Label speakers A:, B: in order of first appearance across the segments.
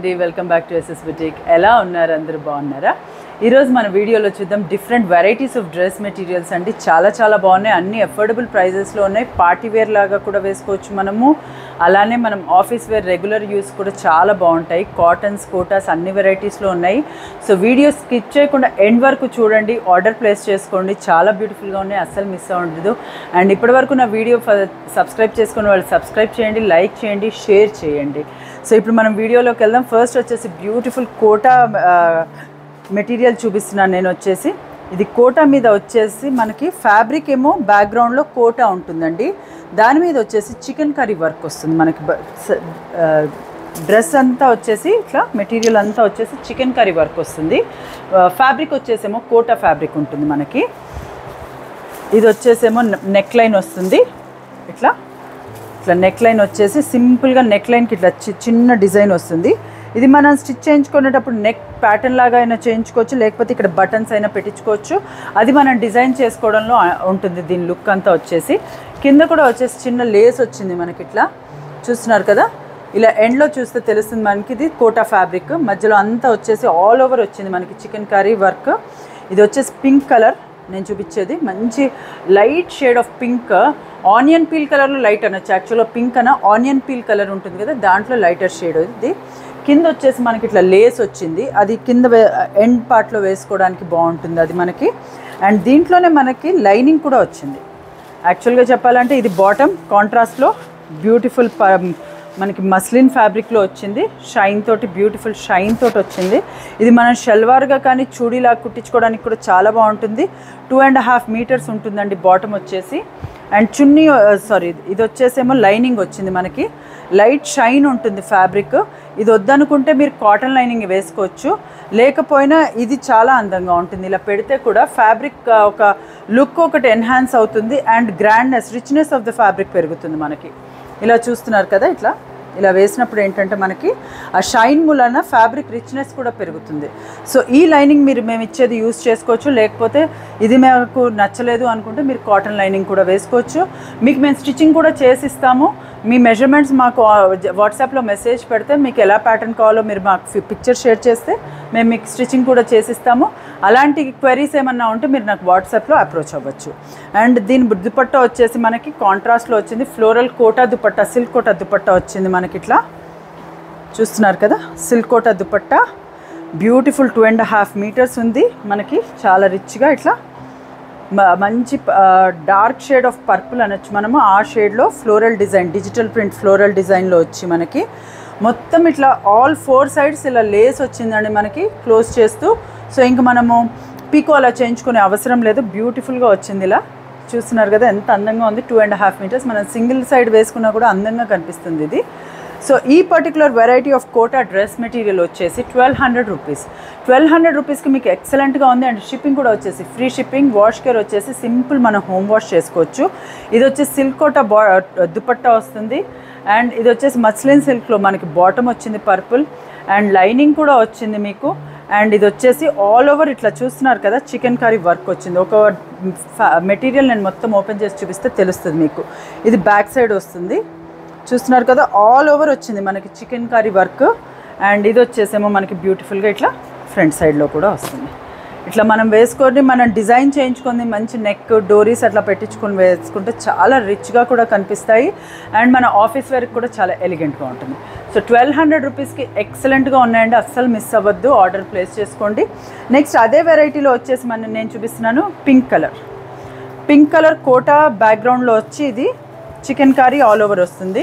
A: అండి welcome back to SS boutique ఎలా ఉన్నారు అందరూ బాగున్నారా ఈరోజు మన వీడియోలో చూద్దాం different varieties of dress materials అండి చాలా చాలా బాగున్నాయి అన్ని అఫోర్డబుల్ ప్రైజెస్లో ఉన్నాయి పార్టీ వేర్ లాగా కూడా వేసుకోవచ్చు మనము అలానే మనం ఆఫీస్ వేర్ రెగ్యులర్ యూస్ కూడా చాలా బాగుంటాయి కాటన్స్ కోటాస్ అన్ని వెరైటీస్లో ఉన్నాయి సో వీడియో స్కిప్ చేయకుండా ఎండ్ వరకు చూడండి ఆర్డర్ ప్లేస్ చేసుకోండి చాలా బ్యూటిఫుల్గా ఉన్నాయి అస్సలు మిస్ అవ్వదు అండ్ ఇప్పటివరకు నా వీడియో సబ్స్క్రైబ్ చేసుకున్న వాళ్ళు సబ్స్క్రైబ్ చేయండి లైక్ చేయండి షేర్ చేయండి సో ఇప్పుడు మనం వీడియోలోకి వెళ్దాం ఫస్ట్ వచ్చేసి బ్యూటిఫుల్ కోటా మెటీరియల్ చూపిస్తున్నాను నేను వచ్చేసి ఇది కోటా మీద వచ్చేసి మనకి ఫ్యాబ్రిక్ ఏమో బ్యాక్గ్రౌండ్లో కోటా ఉంటుందండి దాని మీద వచ్చేసి చికెన్ కర్రీ వర్క్ వస్తుంది మనకి బ- స- ఆ, డ్రెస్ అంతా వచ్చేసి ఇట్లా మెటీరియల్ అంతా వచ్చేసి చికెన్ కర్రీ వర్క్ వస్తుంది ఫ్యాబ్రిక్ వచ్చేసేమో కోటా ఫ్యాబ్రిక్ ఉంటుంది మనకి ఇది వచ్చేసేమో నెక్ లైన్ వస్తుంది ఇట్లా ఇట్లా నెక్ లైన్ వచ్చేసి సింపుల్గా నెక్ లైన్కి ఇట్లా చి- చిన్న డిజైన్ వస్తుంది ఇది మనం స్టిచ్ చేయించుకునేటప్పుడు నెక్ ప్యాటర్న్ లాగా అయినా చేయించుకోవచ్చు లేకపోతే ఇక్కడ బటన్స్ అయినా పెట్టించుకోవచ్చు అది మనం డిజైన్ చేసుకోవడంలో ఆ- ఉంటుంది దీని లుక్ అంతా వచ్చేసి కింద కూడా వచ్చేసి చిన్న లేస్ వచ్చింది మనకి ఇట్లా చూస్తున్నారు కదా ఇలా ఎండ్లో చూస్తే తెలుస్తుంది మనకి ఇది కోటా ఫ్యాబ్రిక్ మధ్యలో అంతా వచ్చేసి ఆల్ ఓవర్ వచ్చింది మనకి చికెన్ కర్రీ వర్క్ ఇది వచ్చేసి పింక్ కలర్ నేను చూపించేది మంచి light shade of pink onion peel కలర్లో లైట్ అనొచ్చు యాక్చువల్గా పింక్ అన్న ఆనియన్ పీల్ కలర్ ఉంటుంది కదా దాంట్లో లైటర్ షేడ్ ఇది కింద వచ్చేసి మనకి ఇట్లా లేస్ వచ్చింది అది కింద ఎండ్ పార్ట్లో వేసుకోవడానికి బాగుంటుంది అది మనకి అండ్ దీంట్లోనే మనకి లైనింగ్ కూడా వచ్చింది యాక్చువల్గా చెప్పాలంటే ఇది బాటమ్ కాంట్రాస్ట్లో బ్యూటిఫుల్ మనకి మస్లిన్ ఫ్యాబ్రిక్లో వచ్చింది షైన్ తోటి బ్యూటిఫుల్ షైన్ తోటి వచ్చింది ఇది మనం షల్వార్గా కానీ చూడీలా కుట్టించుకోవడానికి కూడా చాలా బాగుంటుంది టూ అండ్ హాఫ్ మీటర్స్ ఉంటుందండి బాటమ్ వచ్చేసి అండ్ చున్నీ సారీ ఇది వచ్చేసేమో లైనింగ్ వచ్చింది మనకి లైట్ షైన్ ఉంటుంది ఫ్యాబ్రిక్ ఇది వద్దనుకుంటే మీరు కాటన్ లైనింగ్ వేసుకోవచ్చు లేకపోయినా ఇది చాలా అందంగా ఉంటుంది ఇలా పెడితే కూడా ఫ్యాబ్రిక్ ఒక లుక్ ఒకటి ఎన్హాన్స్ అవుతుంది and grandness richness of the fabric పెరుగుతుంది మనకి ఇలా చూస్తున్నారు కదా ఇట్లా ఇలా వేసినప్పుడు ఏంటంటే మనకి ఆ షైన్ మూలన ఫ్యాబ్రిక్ రిచ్నెస్ కూడా పెరుగుతుంది సో ఈ లైనింగ్ మీరు మేము ఇచ్చేది యూస్ చేసుకోవచ్చు లేకపోతే ఇది మాకు నచ్చలేదు అనుకుంటే మీరు కాటన్ లైనింగ్ కూడా వేసుకోవచ్చు మీకు మేము స్టిచ్చింగ్ కూడా చేసిస్తాము మీ మెజర్మెంట్స్ మాకు వాట్సాప్లో మెసేజ్ పెడితే మీకు ఎలా ప్యాటర్న్ కావాలో మీరు మాకు పిక్చర్ షేర్ చేస్తే మేము మీకు స్టిచ్చింగ్ కూడా చేసిస్తాము అలాంటి క్వెరీస్ ఏమన్నా ఉంటే మీరు నాకు వాట్సాప్లో అప్రోచ్ అవ్వచ్చు అండ్ దీని దుపట్టా వచ్చేసి మనకి కాంట్రాస్ట్లో వచ్చింది ఫ్లోరల్ కోటా దుపట్టా సిల్క్ కోటా దుపట్టా వచ్చింది మనకి ఇట్లా చూస్తున్నారు కదా silk Kota dupatta beautiful two and half metres ఉంది మనకి చాలా రిచ్గా ఇట్లా మ- మంచి డార్క్ షేడ్ ఆఫ్ పర్పుల్ అనొచ్చు మనము ఆ షేడ్లో floral design digital print floral డిజైన్లో వచ్చి మనకి మొత్తం ఇట్లా ఆల్ ఫోర్ సైడ్స్ ఇలా లేస్ వచ్చిందండి మనకి క్లోజ్ చేస్తూ సో ఇంక మనము పీకో అలా చేయించుకునే అవసరం లేదు బ్యూటిఫుల్గా వచ్చింది ఇలా చూస్తున్నారు కదా ఎంత అందంగా ఉంది టూ అండ్ హాఫ్ మీటర్స్ మనం సింగిల్ సైడ్ వేసుకున్నా కూడా అందంగా కనిపిస్తుంది ఇది సో ఈ particular variety of Kota dress material వచ్చేసి twelve hundred rupees twelve hundred రూపీస్కి మీకు ఎక్సలెంట్గా ఉంది అండ్ షిప్పింగ్ కూడా వచ్చేసి ఫ్రీ షిప్పింగ్ వాష్ కేర్ వచ్చేసి సింపుల్ మనం హోమ్ వాష్ చేసుకోవచ్చు ఇది వచ్చేసి సిల్క్ కోటా బా దుపట్టా వస్తుంది అండ్ ఇది వచ్చేసి మస్లిన్ సిల్క్లో మనకి బాటమ్ వచ్చింది పర్పుల్ అండ్ లైనింగ్ కూడా వచ్చింది మీకు అండ్ ఇది వచ్చేసి ఆల్ ఓవర్ ఇట్లా చూస్తున్నారు కదా చికెన్ కర్రీ వర్క్ వచ్చింది ఒక మెటీరియల్ నేను మొత్తం ఓపెన్ చేసి చూపిస్తే తెలుస్తుంది మీకు ఇది బ్యాక్ సైడ్ వస్తుంది చూస్తున్నారు కదా ఆల్ ఓవర్ వచ్చింది మనకి చికెన్ కర్రీ వర్క్ అండ్ ఇది వచ్చేసేమో మనకి బ్యూటిఫుల్గా ఇట్లా ఫ్రంట్ సైడ్లో కూడా వస్తుంది ఇట్లా మనం వేసుకొని మనం డిజైన్ చేయించుకొని మంచి నెక్ డోరీస్ అట్లా పెట్టించుకొని వేసుకుంటే చాలా రిచ్గా కూడా కనిపిస్తాయి అండ్ మన ఆఫీస్ వేర్కి కూడా చాలా ఎలిగెంట్గా ఉంటుంది సో ట్వెల్వ్ హండ్రెడ్ రూపీస్కి ఎక్సలెంట్గా ఉన్నాయండి అస్సలు మిస్ అవ్వద్దు ఆర్డర్ ప్లేస్ చేసుకోండి నెక్స్ట్ అదే వెరైటీలో వచ్చేసి మన నేను చూపిస్తున్నాను pink colour pink colour Kota బ్యాక్గ్రౌండ్లో వచ్చి ఇది చికెన్ కర్రీ ఆల్ ఓవర్ వస్తుంది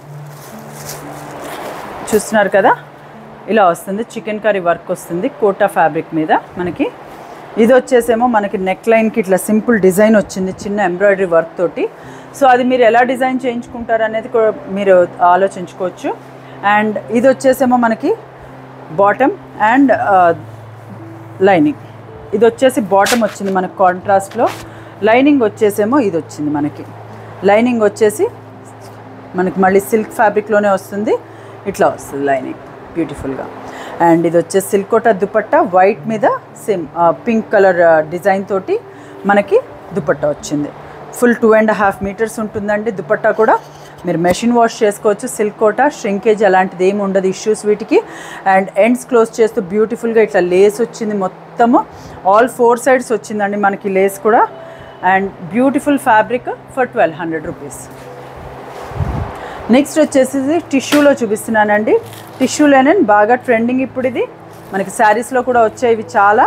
A: చూస్తున్నారు కదా ఇలా వస్తుంది చికెన్ కర్రీ వర్క్ వస్తుంది కోటా ఫ్యాబ్రిక్ మీద మనకి ఇది వచ్చేసేమో మనకి నెక్ లైన్కి ఇట్లా సింపుల్ డిజైన్ వచ్చింది చిన్న ఎంబ్రాయిడరీ వర్క్ తోటి సో అది మీరు ఎలా డిజైన్ చేయించుకుంటారు అనేది కూడా మీరు ఆలోచించుకోవచ్చు అండ్ ఇది వచ్చేసేమో మనకి బాటమ్ అండ్ లైనింగ్ ఇది వచ్చేసి బాటమ్ వచ్చింది మనకి కాంట్రాస్ట్లో లైనింగ్ వచ్చేసేమో ఇది వచ్చింది మనకి లైనింగ్ వచ్చేసి మనకి మళ్ళీ సిల్క్ ఫ్యాబ్రిక్లోనే వస్తుంది ఇట్లా వస్తుంది లైనింగ్ బ్యూటిఫుల్గా అండ్ ఇది వచ్చేసి సిల్క్ కోట దుపట్టా వైట్ మీద సేమ్ పింక్ కలర్ డిజైన్ తోటి మనకి దుపట్టా వచ్చింది full two and half metres ఉంటుందండి దుపట్టా కూడా మీరు మెషిన్ వాష్ చేసుకోవచ్చు సిల్క్ కోట ష్రింకేజ్ అలాంటిది ఏమి ఉండదు ఇష్యూస్ వీటికి అండ్ ఎండ్స్ క్లోజ్ చేస్తూ బ్యూటిఫుల్గా ఇట్లా లేస్ వచ్చింది మొత్తము ఆల్ ఫోర్ సైడ్స్ వచ్చిందండి మనకి లేస్ కూడా and beautiful fabric for twelve hundred rupees next వచ్చేసి టిష్యూలో చూపిస్తున్నానండి టిష్యూలోనే బాగా ట్రెండింగ్ ఇప్పుడు ఇది మనకి శారీస్లో కూడా వచ్చాయి ఇవి చాలా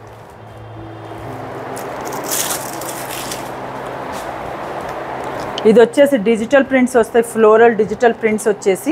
A: ఇది వచ్చేసి డిజిటల్ ప్రింట్స్ వస్తాయి ఫ్లోరల్ డిజిటల్ ప్రింట్స్ వచ్చేసి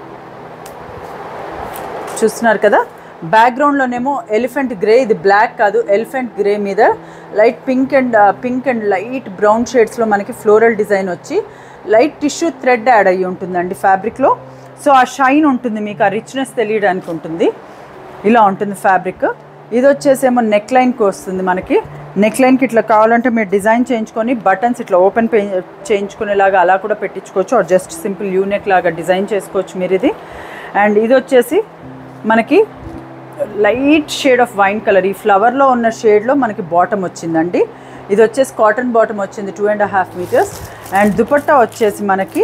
A: చూస్తున్నారు కదా బ్యాక్గ్రౌండ్లోనేమో ఎలిఫెంట్ గ్రే ఇది బ్లాక్ కాదు ఎలిఫెంట్ గ్రే మీద light pink and pink and light brown షేడ్స్లో మనకి ఫ్లోరల్ డిజైన్ వచ్చి లైట్ టిష్యూ థ్రెడ్ యాడ్ అయ్యి ఉంటుందండి ఫ్యాబ్రిక్లో సో ఆ షైన్ ఉంటుంది మీకు ఆ రిచ్నెస్ తెలియడానికి ఉంటుంది ఇలా ఉంటుంది ఫ్యాబ్రిక్ ఇది వచ్చేసేమో నెక్ లైన్కి వస్తుంది మనకి నెక్ లైన్కి ఇట్లా కావాలంటే మీరు డిజైన్ చేయించుకొని బటన్స్ ఇట్లా ఓపెన్ పే చేయించుకునేలాగా అలా కూడా పెట్టించుకోవచ్చు ఆర్ జస్ట్ సింపుల్ యూనెక్ లాగా డిజైన్ చేసుకోవచ్చు మీరు ఇది అండ్ ఇది వచ్చేసి మనకి light shade of wine colour ఈ ఫ్లవర్లో ఉన్న షేడ్లో మనకి బాటమ్ వచ్చిందండి ఇది వచ్చేసి కాటన్ బాటమ్ వచ్చింది two and half metres and dupatta వచ్చేసి మనకి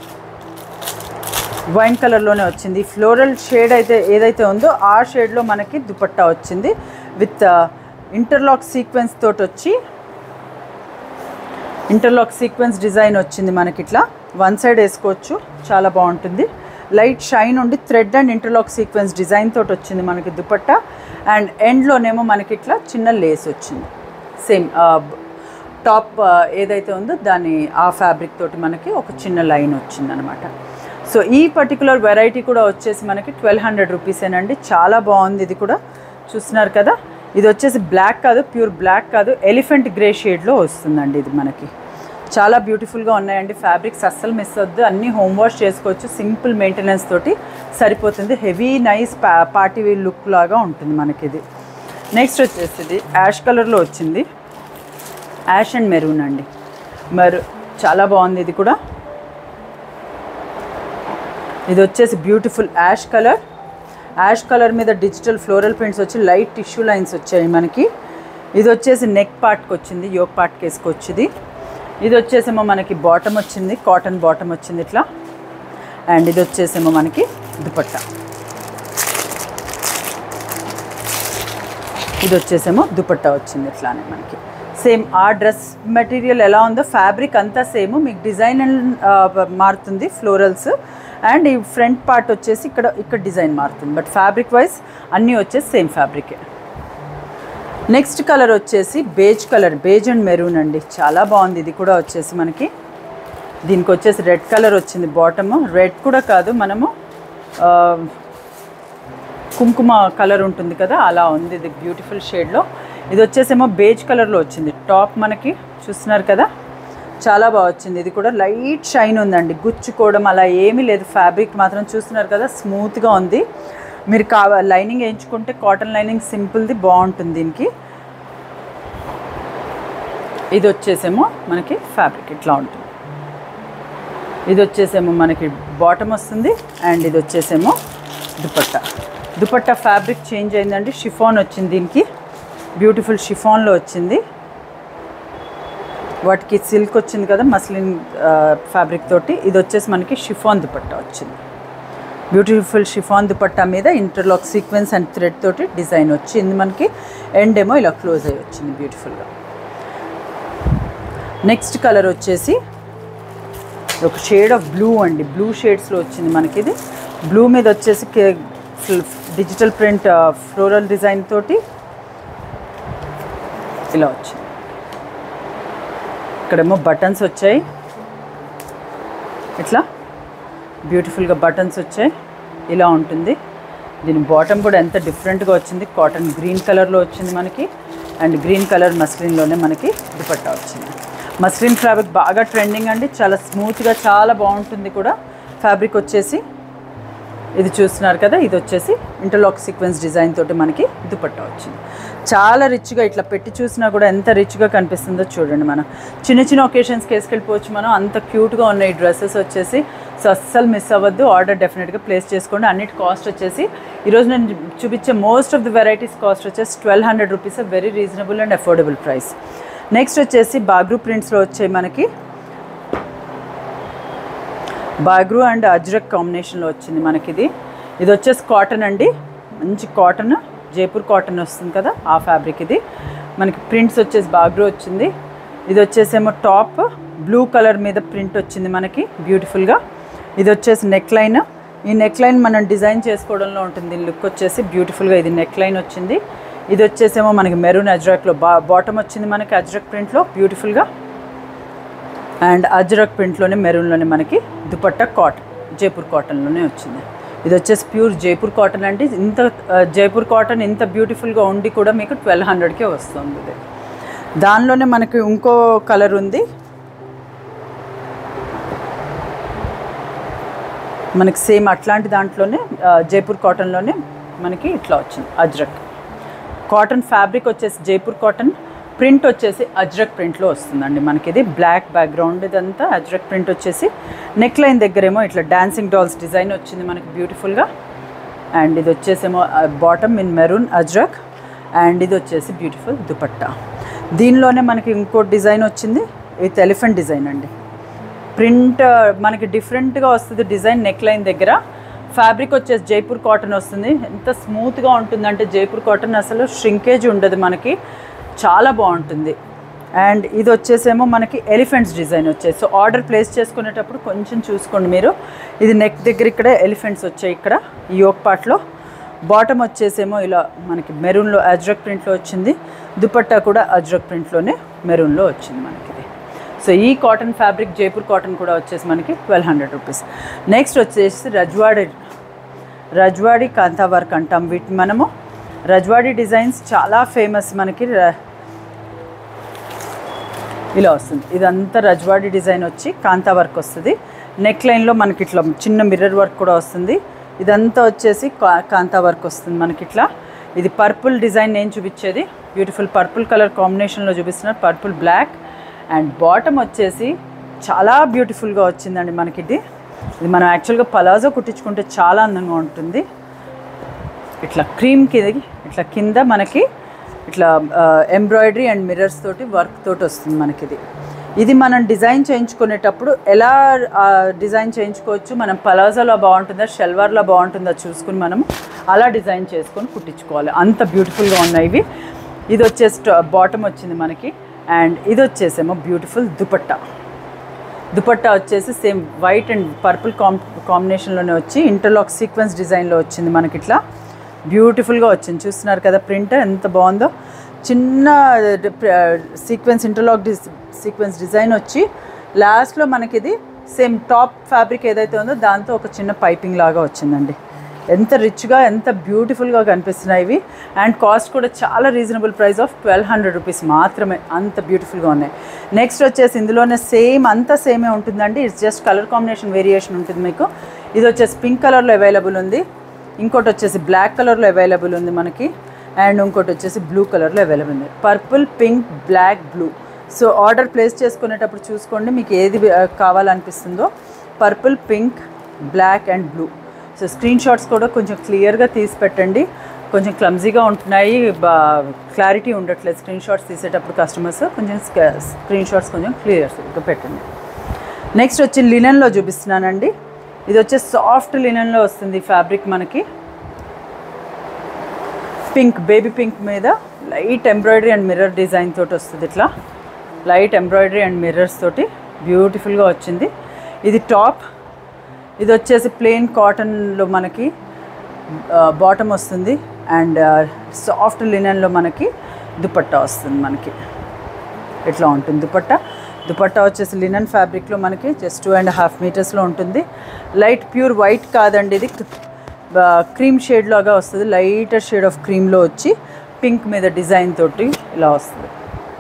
A: వైన్ కలర్లోనే వచ్చింది ఫ్లోరల్ షేడ్ అయితే ఏదైతే ఉందో ఆ షేడ్లో మనకి దుపట్టా వచ్చింది విత్ ఇంటర్లాక్ సీక్వెన్స్ తోటి వచ్చి ఇంటర్లాక్ సీక్వెన్స్ డిజైన్ వచ్చింది మనకి ఇట్లా వన్ సైడ్ వేసుకోవచ్చు చాలా బాగుంటుంది లైట్ షైన్ ఉండి thread and interlock sequence design తోటి వచ్చింది మనకి దుపట్టా అండ్ ఎండ్లోనేమో మనకి ఇట్లా చిన్న లేస్ వచ్చింది సేమ్ టాప్ ఏదైతే ఉందో దాని ఆ ఫ్యాబ్రిక్ తోటి మనకి ఒక చిన్న లైన్ వచ్చింది అనమాట సో ఈ పర్టికులర్ వెరైటీ కూడా వచ్చేసి మనకి ట్వెల్వ్ హండ్రెడ్ రూపీసేనండి చాలా బాగుంది ఇది కూడా చూస్తున్నారు కదా ఇది వచ్చేసి బ్లాక్ కాదు ప్యూర్ బ్లాక్ కాదు ఎలిఫెంట్ గ్రే షేడ్లో వస్తుందండి ఇది మనకి చాలా బ్యూటిఫుల్గా ఉన్నాయండి ఫ్యాబ్రిక్స్ అస్సలు మిస్ వద్దు అన్నీ హోమ్ వాష్ చేసుకోవచ్చు సింపుల్ మెయింటెనెన్స్ తోటి సరిపోతుంది heavy nice pa party wear look లాగా ఉంటుంది మనకి ఇది నెక్స్ట్ వచ్చేసి ఇది యాష్ కలర్లో వచ్చింది యాష్ అండ్ మెరూన్ అండి మెరు చాలా బాగుంది ఇది కూడా ఇది వచ్చేసి beautiful ash colour ash colour మీద డిజిటల్ ఫ్లోరల్ ప్రింట్స్ వచ్చి లైట్ టిష్యూ లైన్స్ వచ్చాయి మనకి ఇది వచ్చేసి నెక్ పార్ట్కి వచ్చింది యోగ్ పార్ట్కి వేసుకోవచ్చు ఇది ఇది వచ్చేసేమో మనకి బాటమ్ వచ్చింది కాటన్ బాటమ్ వచ్చింది ఇట్లా అండ్ ఇది వచ్చేసేమో మనకి దుపట్టా ఇది వచ్చేసేమో దుపట్టా వచ్చింది ఇట్లానే మనకి సేమ్ ఆ డ్రెస్ మెటీరియల్ ఎలా ఉందో ఫ్యాబ్రిక్ అంతా సేమ్ మీకు డిజైన్ మారుతుంది ఫ్లోరల్స్ అండ్ ఈ ఫ్రంట్ పార్ట్ వచ్చేసి ఇక్కడ ఇక్కడ డిజైన్ మారుతుంది బట్ ఫ్యాబ్రిక్ వైజ్ అన్నీ వచ్చేసి సేమ్ ఫ్యాబ్రికే నెక్స్ట్ కలర్ వచ్చేసి beige colour beige and maroon అండి చాలా బాగుంది ఇది కూడా వచ్చేసి మనకి దీనికి వచ్చేసి రెడ్ కలర్ వచ్చింది బాటమ్ రెడ్ కూడా కాదు మనము ఆ, కుంకుమ కలర్ ఉంటుంది కదా అలా ఉంది ఇది బ్యూటిఫుల్ షేడ్లో ఇది వచ్చేసేమో బేజ్ కలర్లో వచ్చింది టాప్ మనకి చూస్తున్నారు కదా చాలా బాగా వచ్చింది ఇది కూడా లైట్ షైన్ ఉందండి గుచ్చుకోవడం అలా ఏమీ లేదు ఫ్యాబ్రిక్ మాత్రం చూస్తున్నారు కదా స్మూత్గా ఉంది మీరు కావ లైనింగ్ వేయించుకుంటే కాటన్ లైనింగ్ సింపుల్ది బాగుంటుంది దీనికి ఇది వచ్చేసేమో మనకి ఫ్యాబ్రిక్ ఇట్లా ఉంటుంది ఇది వచ్చేసేమో మనకి బాటమ్ వస్తుంది అండ్ ఇది వచ్చేసేమో దుపట్టా దుపట్టా ఫ్యాబ్రిక్ చేంజ్ అయిందండి షిఫాన్ వచ్చింది దీనికి బ్యూటిఫుల్ షిఫాన్లో వచ్చింది వాటికి సిల్క్ వచ్చింది కదా మస్లిన్ ఫ్యాబ్రిక్ తోటి ఇది వచ్చేసి మనకి షిఫాన్ దుపట్టా వచ్చింది బ్యూటిఫుల్ షిఫాన్ దుపట్టా మీద ఇంటర్లాక్ సీక్వెన్స్ అండ్ థ్రెడ్ తోటి డిజైన్ వచ్చింది మనకి ఎండ్ ఏమో ఇలా క్లోజ్ అయ్యి వచ్చింది బ్యూటిఫుల్గా నెక్స్ట్ కలర్ వచ్చేసి ఒక షేడ్ ఆఫ్ బ్లూ అండి బ్లూ షేడ్స్లో వచ్చింది మనకి ఇది బ్లూ మీద వచ్చేసి డిజిటల్ ప్రింట్ ఫ్లోరల్ డిజైన్ తోటి ఇలా వచ్చింది ఇక్కడేమో బటన్స్ వచ్చాయి ఇట్లా బ్యూటిఫుల్గా బటన్స్ వచ్చాయి ఇలా ఉంటుంది దీని బాటమ్ కూడా ఎంత డిఫరెంట్గా వచ్చింది కాటన్ గ్రీన్ కలర్లో వచ్చింది మనకి అండ్ గ్రీన్ కలర్ మస్లిన్లోనే మనకి దుపట్టా వచ్చింది మస్లిన్ ఫ్యాబ్రిక్ బాగా ట్రెండింగ్ అండి చాలా స్మూత్గా చాలా బాగుంటుంది కూడా ఫ్యాబ్రిక్ వచ్చేసి ఇది చూస్తున్నారు కదా ఇది వచ్చేసి ఇంటర్లాక్ సీక్వెన్స్ డిజైన్ తోటి మనకి దుపట్టా వచ్చింది చాలా రిచ్గా ఇట్లా పెట్టి చూసినా కూడా ఎంత రిచ్గా కనిపిస్తుందో చూడండి మనం చిన్న చిన్న ఒకేషన్స్కి వేసుకెళ్ళిపోవచ్చు మనం అంత క్యూట్గా ఉన్నాయి డ్రెస్సెస్ వచ్చేసి సో అస్సలు మిస్ అవ్వద్దు ఆర్డర్ డెఫినెట్గా ప్లేస్ చేసుకోండి అన్నిటి కాస్ట్ వచ్చేసి ఈరోజు నేను చూపించే most of the varieties cost వచ్చేసి twelve hundred rupees very reasonable and affordable price next వచ్చేసి బాగ్రూ ప్రింట్స్లో వచ్చాయి మనకి బాగ్రూ అండ్ అజ్రక్ కాంబినేషన్లో వచ్చింది మనకి ఇది ఇది వచ్చేసి కాటన్ అండి మంచి కాటన్ జైపూర్ కాటన్ వస్తుంది కదా ఆ ఫ్యాబ్రిక్ ఇది మనకి ప్రింట్స్ వచ్చేసి బాగ్రూ వచ్చింది ఇది వచ్చేసేమో టాప్ బ్లూ కలర్ మీద ప్రింట్ వచ్చింది మనకి బ్యూటిఫుల్గా ఇది వచ్చేసి నెక్ లైన్ ఈ నెక్ లైన్ మనం డిజైన్ చేసుకోవడంలో ఉంటుంది లుక్ వచ్చేసి బ్యూటిఫుల్గా ఇది నెక్ లైన్ వచ్చింది ఇది వచ్చేసేమో మనకి మెరూన్ అజ్రక్లో బా బాటమ్ వచ్చింది మనకి అజ్రక్ ప్రింట్లో బ్యూటిఫుల్గా అండ్ అజ్రక్ ప్రింట్లోనే మెరూన్లోనే మనకి దుపట్టా కాటన్ జైపూర్ కాటన్లోనే వచ్చింది ఇది వచ్చేసి ప్యూర్ జైపూర్ కాటన్ అంటే ఇంత ఆ, జైపూర్ కాటన్ ఇంత బ్యూటిఫుల్గా ఉండి కూడా మీకు ట్వెల్వ్ హండ్రెడ్కే వస్తుంది ఇది దానిలోనే మనకి ఇంకో కలర్ ఉంది మనకి సేమ్ అట్లాంటి దాంట్లోనే ఆ, జైపూర్ కాటన్లోనే మనకి ఇట్లా వచ్చింది అజ్రక్ కాటన్ ఫ్యాబ్రిక్ వచ్చేసి జైపూర్ కాటన్ ప్రింట్ వచ్చేసి అజ్రక్ ప్రింట్లో వస్తుందండి మనకి ఇది బ్లాక్ బ్యాక్గ్రౌండ్ ఇదంతా అజ్రక్ ప్రింట్ వచ్చేసి నెక్ లైన్ దగ్గరేమో ఇట్లా డాన్సింగ్ డాల్స్ డిజైన్ వచ్చింది మనకి బ్యూటిఫుల్గా అండ్ ఇది వచ్చేసేమో bottom in maroon ajrak and ఇది వచ్చేసి బ్యూటిఫుల్ దుపట్టా దీనిలోనే మనకి ఇంకో డిజైన్ వచ్చింది విత్ ఎలిఫెంట్ డిజైన్ అండి ప్రింట్ మనకి డిఫరెంట్గా వస్తుంది డిజైన్ నెక్ లైన్ దగ్గర ఫ్యాబ్రిక్ వచ్చేసి జైపూర్ కాటన్ వస్తుంది ఎంత స్మూత్గా ఉంటుందంటే జైపూర్ కాటన్ అసలు షింకేజ్ ఉండదు మనకి చాలా బాగుంటుంది అండ్ ఇది వచ్చేసేమో మనకి ఎలిఫెంట్స్ డిజైన్ వచ్చేసి సో ఆర్డర్ ప్లేస్ చేసుకునేటప్పుడు కొంచెం చూసుకోండి మీరు ఇది నెక్ దగ్గర ఇక్కడ ఎలిఫెంట్స్ వచ్చాయి ఇక్కడ ఈ యోక్ పార్ట్లో బాటమ్ వచ్చేసేమో ఇలా మనకి మెరూన్లో అజ్రక్ ప్రింట్లో వచ్చింది దుపట్టా కూడా అజ్రక్ ప్రింట్లోనే మెరూన్లో వచ్చింది మనకి ఇది సో ఈ కాటన్ ఫ్యాబ్రిక్ జైపూర్ కాటన్ కూడా వచ్చేసి మనకి ట్వెల్వ్ హండ్రెడ్ రూపీస్ నెక్స్ట్ వచ్చేసి రజ్వాడి రజ్వాడి కాంతా వర్క్ అంటాం వీటిని మనము రజ్వాడి డిజైన్స్ చాలా ఫేమస్ మనకి ర- ఇలా వస్తుంది ఇదంతా రజ్వాడి డిజైన్ వచ్చి కాంతా వర్క్ వస్తుంది నెక్ లైన్లో మనకి ఇట్లా చిన్న మిర్రర్ వర్క్ కూడా వస్తుంది ఇదంతా వచ్చేసి కా- కాంతా వర్క్ వస్తుంది మనకి ఇట్లా ఇది పర్పుల్ డిజైన్ నేను చూపించేది బ్యూటిఫుల్ పర్పుల్ కలర్ కాంబినేషన్లో చూపిస్తున్నారు పర్పుల్ బ్లాక్ అండ్ బాటమ్ వచ్చేసి చాలా బ్యూటిఫుల్గా వచ్చిందండి మనకి ఇది ఇది మనం యాక్చువల్గా పలాజో కుట్టించుకుంటే చాలా అందంగా ఉంటుంది ఇట్లా క్రీమ్ కింద ఇట్లా కింద మనకి ఇట్లా ఎంబ్రాయిడరీ అండ్ మిర్రర్స్ తోటి వర్క్ తోటి వస్తుంది మనకి ఇది ఇది మనం డిజైన్ చేయించుకునేటప్పుడు ఎలా డిజైన్ చేయించుకోవచ్చు మనం పలాజోలో బాగుంటుందా షెల్వార్లో బాగుంటుందా చూసుకుని మనం అలా డిజైన్ చేసుకొని కుట్టించుకోవాలి అంత బ్యూటిఫుల్గా ఉన్నాయి ఇవి ఇది వచ్చేసి బాటమ్ వచ్చింది మనకి అండ్ ఇది వచ్చేసేమో బ్యూటిఫుల్ దుపట్టా దుపట్టా వచ్చేసి సేమ్ వైట్ అండ్ పర్పుల్ కాం కాంబినేషన్లోనే వచ్చి ఇంటర్లాక్ సీక్వెన్స్ డిజైన్లో వచ్చింది మనకి ఇట్లా బ్యూటిఫుల్గా వచ్చింది చూస్తున్నారు కదా ప్రింట్ ఎంత బాగుందో చిన్న sequence interlock this sequence design వచ్చి లాస్ట్లో మనకి ఇది సేమ్ టాప్ ఫ్యాబ్రిక్ ఏదైతే ఉందో దాంతో ఒక చిన్న పైపింగ్ లాగా వచ్చిందండి ఎంత రిచ్గా ఎంత బ్యూటిఫుల్గా కనిపిస్తున్నాయి ఇవి అండ్ కాస్ట్ కూడా చాలా reasonable price of twelve hundred rupees మాత్రమే అంత బ్యూటిఫుల్గా ఉన్నాయి నెక్స్ట్ వచ్చేసి ఇందులోనే సేమ్ అంతా సేమే ఉంటుందండి it's just colour combination variation ఉంటుంది మీకు ఇది వచ్చేసి పింక్ కలర్లో అవైలబుల్ ఉంది ఇంకోటి వచ్చేసి బ్లాక్ కలర్లో అవైలబుల్ ఉంది మనకి అండ్ ఇంకోటి వచ్చేసి బ్లూ కలర్లో అవైలబుల్ ఉంది purple pink black blue so order place చేసుకునేటప్పుడు చూసుకోండి మీకు ఏది ఆ, కావాలనిపిస్తుందో purple pink black and blue so screen shots కూడా కొంచెం క్లియర్గా తీసి పెట్టండి కొంచెం క్లమ్జీగా ఉంటున్నాయి బా క్లారిటీ ఉండట్లేదు స్క్రీన్ షాట్స్ తీసేటప్పుడు కస్టమర్స్ కొంచెం స్క్రీన్ షాట్స్ కొంచెం క్లియర్గా పెట్టండి నెక్స్ట్ వచ్చి లినెన్లో చూపిస్తున్నానండి ఇది వచ్చే సాఫ్ట్ లినెన్లో వస్తుంది ఫ్యాబ్రిక్ మనకి పింక్ బేబీ పింక్ మీద light embroidery and mirror design తోటి వస్తుంది ఇట్లా లైట్ ఎంబ్రాయిడరీ అండ్ మిర్రర్స్ తోటి బ్యూటిఫుల్గా వచ్చింది ఇది టాప్ ఇది వచ్చేసి ప్లెయిన్ కాటన్లో మనకి బాటమ్ వస్తుంది అండ్ సాఫ్ట్ లినెన్లో మనకి దుపట్టా వస్తుంది మనకి ఇట్లా ఉంటుంది దుపట్టా దుపట్టా వచ్చేసి లినన్ ఫ్యాబ్రిక్లో మనకి జస్ట్ టూ అండ్ హాఫ్ మీటర్స్లో ఉంటుంది లైట్ ప్యూర్ వైట్ కాదండి ఇది క్రీమ్ షేడ్ లాగా వస్తుంది లైటర్ షేడ్ ఆఫ్ క్రీమ్లో వచ్చి పింక్ మీద డిజైన్ తోటి ఇలా వస్తుంది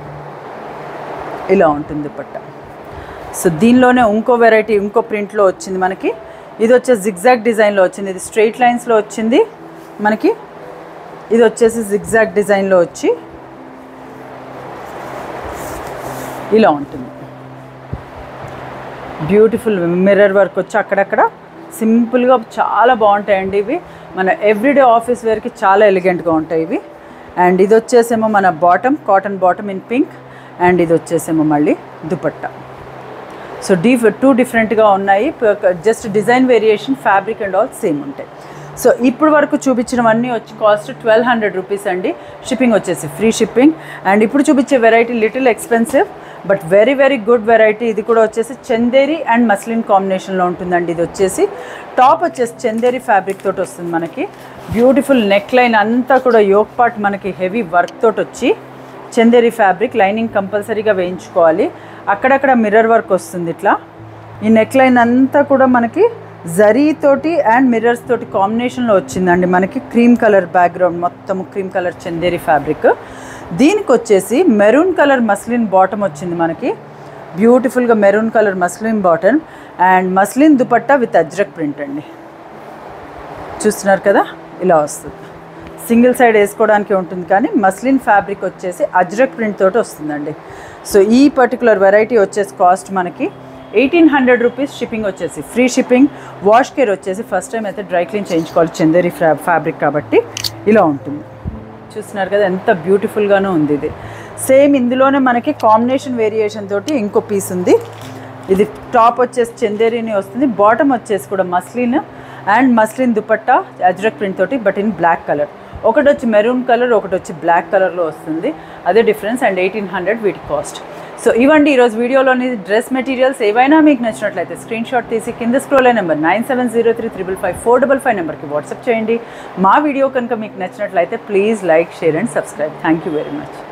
A: ఇలా ఉంటుంది దుపట్టా సో దీనిలోనే ఇంకో వెరైటీ ఇంకో ప్రింట్లో వచ్చింది మనకి ఇది వచ్చేసి జిగ్జాగ్ డిజైన్లో వచ్చింది ఇది స్ట్రైట్ లైన్స్లో వచ్చింది మనకి ఇది వచ్చేసి జిగ్జాగ్ డిజైన్లో వచ్చి ఇలా ఉంటుంది బ్యూటిఫుల్ మిర్రర్ వర్క్ వచ్చి అక్కడక్కడ సింపుల్గా చాలా బాగుంటాయండి ఇవి మన ఎవ్రీడే ఆఫీస్ వేర్కి చాలా ఎలిగెంట్గా ఉంటాయి ఇవి అండ్ ఇది వచ్చేసేమో మన bottom cotton bottom in pink and ఇది వచ్చేసేమో మళ్ళీ దుపట్టా సో డీ టూ డిఫరెంట్గా ఉన్నాయి just design variation fabric and all same ఉంటాయి సో ఇప్పుడు వరకు చూపించినవన్నీ వచ్చి కాస్ట్ ట్వెల్వ్ హండ్రెడ్ రూపీస్ అండి షిప్పింగ్ వచ్చేసి ఫ్రీ షిప్పింగ్ అండ్ ఇప్పుడు చూపించే variety little expensive but very very good variety ఇది కూడా వచ్చేసి చందేరి అండ్ మస్లిన్ కాంబినేషన్లో ఉంటుందండి ఇది వచ్చేసి టాప్ వచ్చేసి చందేరి ఫ్యాబ్రిక్ తోటి వస్తుంది మనకి బ్యూటిఫుల్ నెక్ లైన్ అంతా కూడా యోక్ పార్ట్ మనకి హెవీ వర్క్ తోటి వచ్చి చందేరి ఫ్యాబ్రిక్ లైనింగ్ కంపల్సరీగా వేయించుకోవాలి అక్కడక్కడ మిర్రర్ వర్క్ వస్తుంది ఇట్లా ఈ నెక్ లైన్ అంతా కూడా మనకి జరీ తోటి అండ్ మిర్రర్స్ తోటి కాంబినేషన్లో వచ్చిందండి మనకి క్రీమ్ కలర్ బ్యాక్గ్రౌండ్ మొత్తం క్రీమ్ కలర్ చందేరి ఫ్యాబ్రిక్ దీనికి వచ్చేసి మెరూన్ కలర్ మస్లిన్ బాటమ్ వచ్చింది మనకి బ్యూటిఫుల్గా maroon colour muslin bottom and muslin dupatta with ajrak print అండి చూస్తున్నారు కదా ఇలా వస్తుంది సింగిల్ సైడ్ వేసుకోవడానికి ఉంటుంది కానీ మస్లిన్ ఫ్యాబ్రిక్ వచ్చేసి అజ్రక్ ప్రింట్ తోటి వస్తుందండి సో ఈ పర్టికులర్ వెరైటీ వచ్చేసి కాస్ట్ మనకి ఎయిటీన్ హండ్రెడ్ రూపీస్ షిప్పింగ్ వచ్చేసి ఫ్రీ షిప్పింగ్ వాష్ కేర్ వచ్చేసి ఫస్ట్ టైం అయితే డ్రై క్లీన్ చేయించుకోవాలి చందేరి ఫ్యా ఫ్యాబ్రిక్ కాబట్టి ఇలా ఉంటుంది చూస్తున్నారు కదా ఎంత బ్యూటిఫుల్గానూ ఉంది ఇది సేమ్ ఇందులోనే మనకి కాంబినేషన్ వేరియేషన్ తోటి ఇంకో పీస్ ఉంది ఇది టాప్ వచ్చేసి చందేరిని వస్తుంది బాటమ్ వచ్చేసి కూడా muslin and muslin dupatta ajrak print తోటి బట్ ఇన్ బ్లాక్ కలర్ ఒకటి వచ్చి మెరూన్ కలర్ ఒకటి వచ్చి బ్లాక్ కలర్లో వస్తుంది అదే డిఫరెన్స్ అండ్ ఎయిటీన్ హండ్రెడ్ వీటి కాస్ట్ సో ఇవ్వండి ఈరోజు వీడియోలోని డ్రెస్ మెటీరియల్స్ ఏవైనా మీకు నచ్చినట్లయితే స్క్రీన్ షాట్ తీసి కింద స్క్రోల్ అయ్యే number nine seven zero three triple five four double five నెంబర్కి వాట్సాప్ చేయండి మా వీడియో కనుక మీకు నచ్చినట్లయితే please like share and subscribe thank you very much